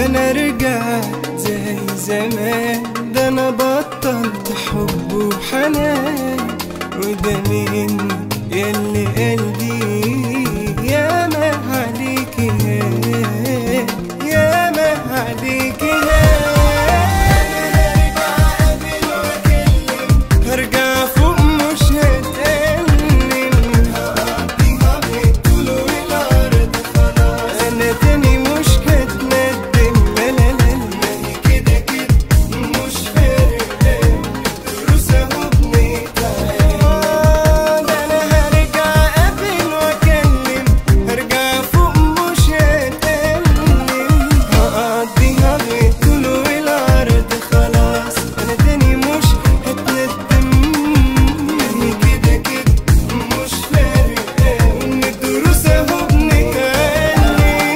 انا رجعت زي زمان ده انا بطلت حب وحنان وده مني ياللي قلبي يا ما عليك يا يا ما عليك يا هرجع فوق مش هتألم هقضيها بالطول والعرض خلاص انا تاني مش هتندم لا لا لا لا هي كده كده مش فارقة الدروس اهو بنتعلم ده انا هرجع اقابل واكلم هرجع فوق مش هتألم هقضيها بالطول والعرض خلاص انا تاني مش هتندم هي كده كده مش فارقة ان الدروس اهو بنتعلم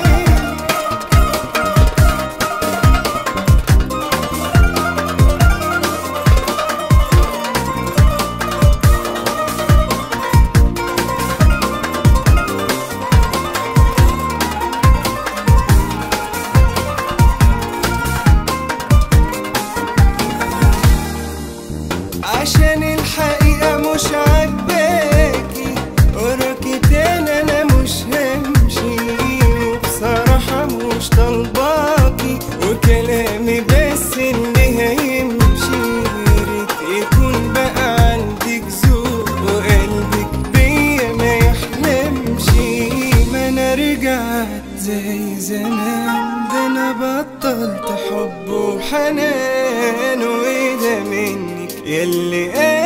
عشان الحقيقة مش عاجباكي وراكي تاني أنا مش همشي وبصراحة مش طالباكي وكلامي بس اللي هيمشي ياريت يكون بقى عندك ذوق وقلبك بيا ما يحلمش ما أنا رجعت زي زمان ده أنا بطلت حب وحنان وده منك ياللي